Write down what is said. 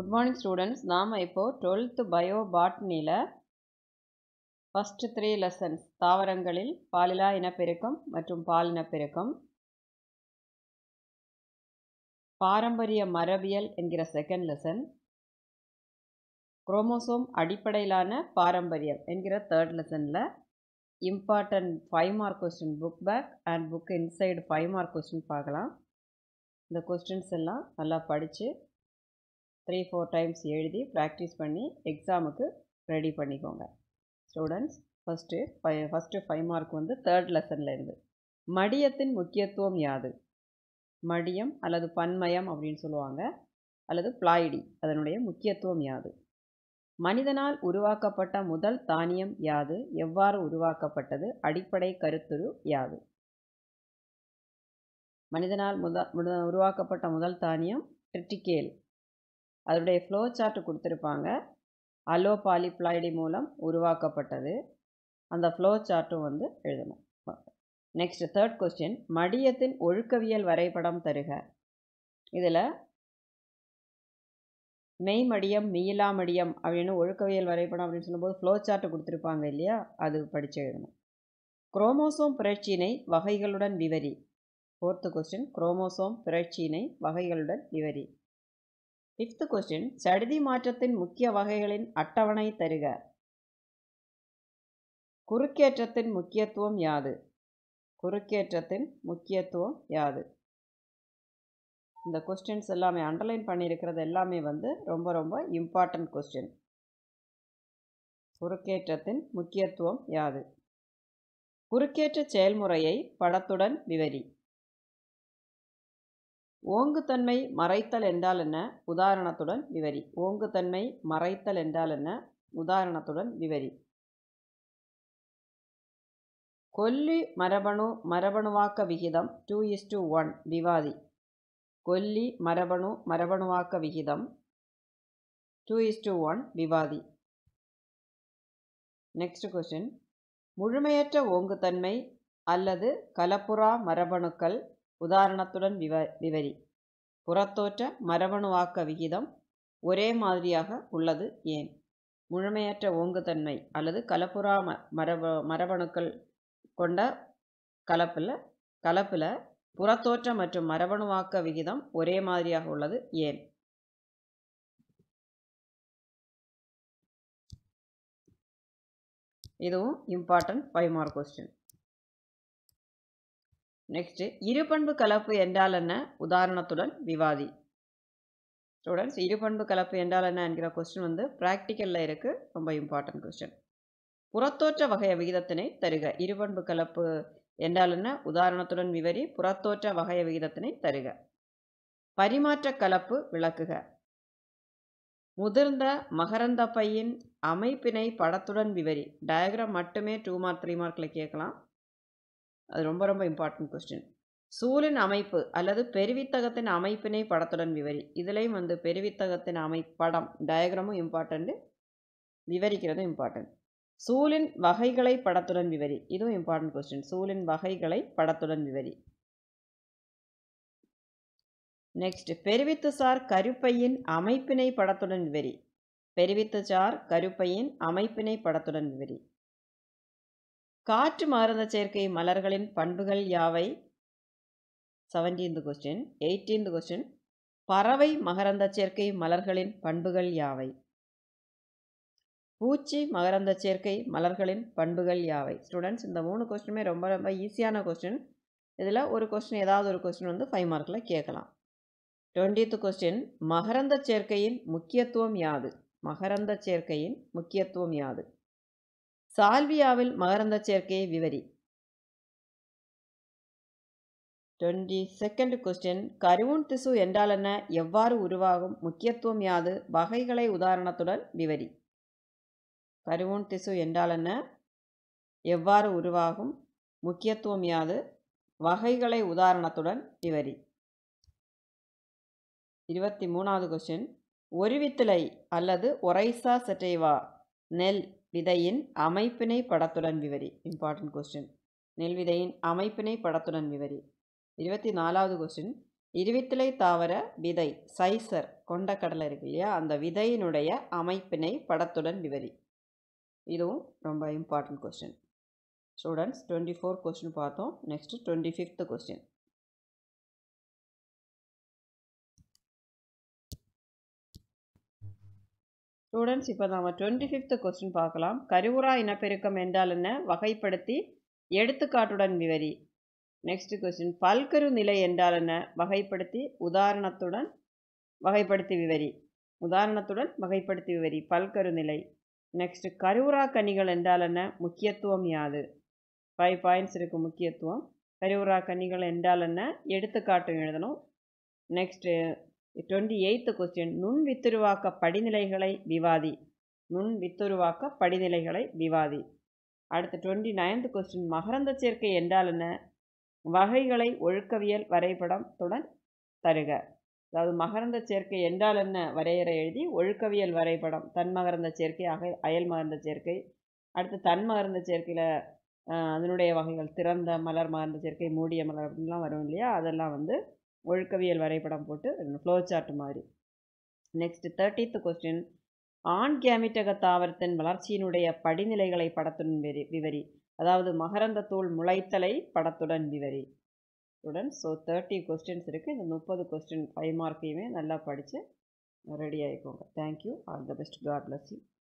good morning students நாம் இப்போது twelfth bio பாட்னியில் ஃபஸ்ட்டு த்ரீ லெசன்ஸ் தாவரங்களில் பாலிலா இனப்பெருக்கம் மற்றும் பால் இனப்பெருக்கம் பாரம்பரிய மரபியல் என்கிற செகண்ட் லெசன் குரோமோசோம் அடிப்படையிலான பாரம்பரியம் என்கிற தேர்ட் லெசனில் important five mark question book back and book inside five mark question பார்க்கலாம் இந்த கொஸ்டின்ஸ் எல்லாம் நல்லா படித்து த்ரீ ஃபோர் டைம்ஸ் எழுதி ப்ராக்டிஸ் பண்ணி எக்ஸாமுக்கு ரெடி பண்ணிக்கோங்க students first five first five mark வந்து தேர்ட் லெசனில் இருந்து மடியத்தின் முக்கியத்துவம் யாது மடியம் அல்லது பன்மயம் அப்படின்னு சொல்லுவாங்க அல்லது பிளாய்டி அதனுடைய முக்கியத்துவம் யாது மனிதனால் உருவாக்கப்பட்ட முதல் தானியம் யாது எவ்வாறு உருவாக்கப்பட்டது அடிப்படை கருத்துரு யாது மனிதனால் முத முத உருவாக்கப்பட்ட முதல் தானியம் ட்ரிட்டிகேல் அதனுடைய ஃப்ளோ சார்ட் கொடுத்துருப்பாங்க அலோ பாலிப்ளாய்டி மூலம் உருவாக்கப்பட்டது அந்த ஃப்ளோ சார்ட்டும் வந்து எழுதணும் நெக்ஸ்ட் தேர்ட் கொஸ்டின் மடியத்தின் ஒழுக்கவியல் வரைபடம் தருக இதில் மெய் மடியம் மீளா மடியம் அப்படின்னு ஒழுக்கவியல் வரைபடம் அப்படின்னு சொல்லும்போது ஃப்ளோ சார்ட் கொடுத்துருப்பாங்க இல்லையா அது படித்து எழுதணும் குரோமோசோம் பிறழ்ச்சியினை வகைகளுடன் விவரி ஃபோர்த்து கொஸ்டின் குரோமோசோம் பிறழ்ச்சியினை வகைகளுடன் விவரி ஃபிஃப்த்து கொஸ்டின் சடுதி மாற்றத்தின் முக்கிய வகைகளின் அட்டவணை தருக குறுக்கேற்றத்தின் முக்கியத்துவம் யாது குறுக்கேற்றத்தின் முக்கியத்துவம் யாது இந்த கொஸ்டின்ஸ் எல்லாமே அண்டர்லைன் பண்ணியிருக்கிறது எல்லாமே வந்து ரொம்ப ரொம்ப இம்பார்ட்டன்ட் கொஸ்டின் குறுக்கேற்றத்தின் முக்கியத்துவம் யாது குறுக்கேற்ற செயல்முறையை படத்துடன் விவரி ஓங்குத்தன்மை மறைத்தல் என்றால் என்ன உதாரணத்துடன் விவரி ஓங்குத்தன்மை மறைத்தல் என்றால் என்ன உதாரணத்துடன் விவரி கொல்லி மரபணு மரபணுவாக்க விகிதம் டூ இஸ் டு ஒன் விவாதி கொல்லி மரபணு மரபணுவாக்க விகிதம் டூ இஸ் டு ஒன் விவாதி நெக்ஸ்ட் கொஸ்டின் முழுமையற்ற ஓங்குத்தன்மை அல்லது கலப்புறா மரபணுக்கள் உதாரணத்துடன் விவ விவரி புறத்தோற்ற மரபணுவாக்க விகிதம் ஒரே மாதிரியாக உள்ளது ஏன் முழுமையற்ற ஓங்குத்தன்மை அல்லது கலப்புறா ம மரப மரபணுக்கள் கொண்ட கலப்பில் கலப்பில் புறத்தோற்ற மற்றும் மரபணுவாக்க விகிதம் ஒரே மாதிரியாக உள்ளது ஏன் இதுவும் important five mark question next இருபண்பு கலப்பு என்றால் என்ன உதாரணத்துடன் விவாதி ஸ்டூடெண்ட்ஸ் இருபண்பு கலப்பு என்றால் என்ன என்கிற கொஸ்டின் வந்து ப்ராக்டிக்கலில் இருக்குது ரொம்ப இம்பார்ட்டன்ட் கொஸ்டின் புறத்தோற்ற வகை விகிதத்தினை தருக இருபண்பு கலப்பு என்றால் என்ன உதாரணத்துடன் விவரி புறத்தோற்ற வகை விகிதத்தினை தருக பரிமாற்ற கலப்பு விளக்குக முதிர்ந்த மகரந்த பையின் அமைப்பினை படத்துடன் விவரி டயக்ராம் மட்டுமே டூ மார்க் த்ரீ மார்க்கில் கேட்கலாம் அது ரொம்ப ரொம்ப இம்பார்ட்டன்ட் கொஸ்டின் சூழின் அமைப்பு அல்லது பெருவித்தகத்தின் அமைப்பினை படத்துடன் விவரி இதுலேயும் வந்து பெருவித்தகத்தின் அமை படம் டயக்ராமும் இம்பார்ட்டண்ட்டு விவரிக்கிறதும் இம்பார்ட்டன்ட் சூழின் வகைகளை படத்துடன் விவரி இதுவும் இம்பார்ட்டன்ட் கொஸ்டின் சூழின் வகைகளை படத்துடன் விவரி நெக்ஸ்ட் பெருவித்துசார் கருப்பையின் அமைப்பினை படத்துடன் விவரி பெருவித்துசார் கருப்பையின் அமைப்பினை படத்துடன் விவரி காற்று மகரந்த சேர்க்கை மலர்களின் பண்புகள் யாவை செவன்டீன்த் கொஸ்டின் எயிட்டீன்த் கொஸ்டின் பறவை மகரந்த சேர்க்கை மலர்களின் பண்புகள் யாவை பூச்சி மகரந்த சேர்க்கை மலர்களின் பண்புகள் யாவை ஸ்டூடெண்ட்ஸ் இந்த மூணு கொஸ்டினுமே ரொம்ப ரொம்ப ஈஸியான கொஸ்டின் இதில் ஒரு கொஸ்டின் ஏதாவது ஒரு கொஸ்டின் வந்து ஃபைவ் மார்க்கில் கேட்கலாம் டுவெண்ட்டித்து கொஸ்டின் மகரந்த சேர்க்கையின் முக்கியத்துவம் யாது மகரந்த சேர்க்கையின் முக்கியத்துவம் யாது சால்வியாவில் மகரந்த சேர்க்கையை விவரி டுவெண்ட்டி செகண்ட் கொஸ்டின் கருவுன் திசு என்றால் என்ன எவ்வாறு உருவாகும் முக்கியத்துவம் யாது வகைகளை உதாரணத்துடன் விவரி கருவுன் திசு என்றால் என்ன எவ்வாறு உருவாகும் முக்கியத்துவம் யாது வகைகளை உதாரணத்துடன் விவரி இருபத்தி மூணாவது கொஸ்டின் ஒருவித்திலை அல்லது ஒரைசா செட்டைவா நெல் விதையின் அமைப்பினை படத்துடன் விவரி இம்பார்ட்டன்ட் கொஸ்டின் நெல் விதையின் அமைப்பினை படத்துடன் விவரி இருபத்தி நாலாவது கொஸ்டின் இருவித்திலை தாவர விதை சைசர் கொண்டக்கடலை இருக்கு இல்லையா அந்த விதையினுடைய அமைப்பினை படத்துடன் விவரி இதுவும் ரொம்ப important question students twenty four question பார்த்தோம் next twenty fifth question students இப்போ நம்ம டுவெண்ட்டி ஃபிஃப்த் கொஸ்டின் பார்க்கலாம் கருவுரா இனப்பெருக்கம் என்றால் என்ன வகைப்படுத்தி எடுத்துக்காட்டுடன் விவரி நெக்ஸ்ட் கொஸ்டின் பல்கரு நிலை என்றால் என்ன வகைப்படுத்தி உதாரணத்துடன் வகைப்படுத்தி விவரி உதாரணத்துடன் வகைப்படுத்தி விவரி பல்கரு நிலை நெக்ஸ்ட் கருவுரா கனிகள் என்றால் என்ன முக்கியத்துவம் யாது ஃபைவ் பாயிண்ட்ஸ் இருக்குது முக்கியத்துவம் கருவுரா கனிகள் என்றால் என்ன எடுத்துக்காட்டு எழுதணும் நெக்ஸ்ட்டு டுவெண்ட்டி எயித்து கொஸ்டின் நுண் வித்துருவாக்க படிநிலைகளை விவாதி நுண் வித்துருவாக்க படிநிலைகளை விவாதி அடுத்து டுவெண்ட்டி நைன்த் கொஸ்டின் மகரந்த சேர்க்கை என்றால் என்ன வகைகளை ஒழுக்கவியல் வரைபடத்துடன் தருக அதாவது மகரந்த சேர்க்கை என்றால் என்ன வரையறை எழுதி ஒழுக்கவியல் வரைபடம் தன்மகரந்த சேர்க்கை அக அயல் மகரந்த சேர்க்கை அடுத்து தன்மகரந்த சேர்க்கையில் அதனுடைய வகைகள் திறந்த மலர் மகரந்த சேர்க்கை மூடிய மலர் அப்படின்லாம் வரும் இல்லையா அதெல்லாம் வந்து ஒழுக்கவியல் வரைபடம் போட்டு ஃப்ளோ சார்ட் மாதிரி நெக்ஸ்ட் தேர்ட்டீத் கொஸ்டின் ஆண் கேமிட்டக தாவரத்தின் வளர்ச்சியினுடைய படிநிலைகளை படத்துடன் விவரி விவரி அதாவது மகரந்த தூள் முளைத்தலை படத்துடன் விவரி ஸ்டூடெண்ட்ஸ் ஸோ தேர்ட்டி கொஸ்டின்ஸ் இருக்குது இந்த முப்பது கொஸ்டின் ஃபைவ் மார்க்கையுமே நல்லா படித்து ரெடி ஆகிக்கோங்க thank you all the best God bless you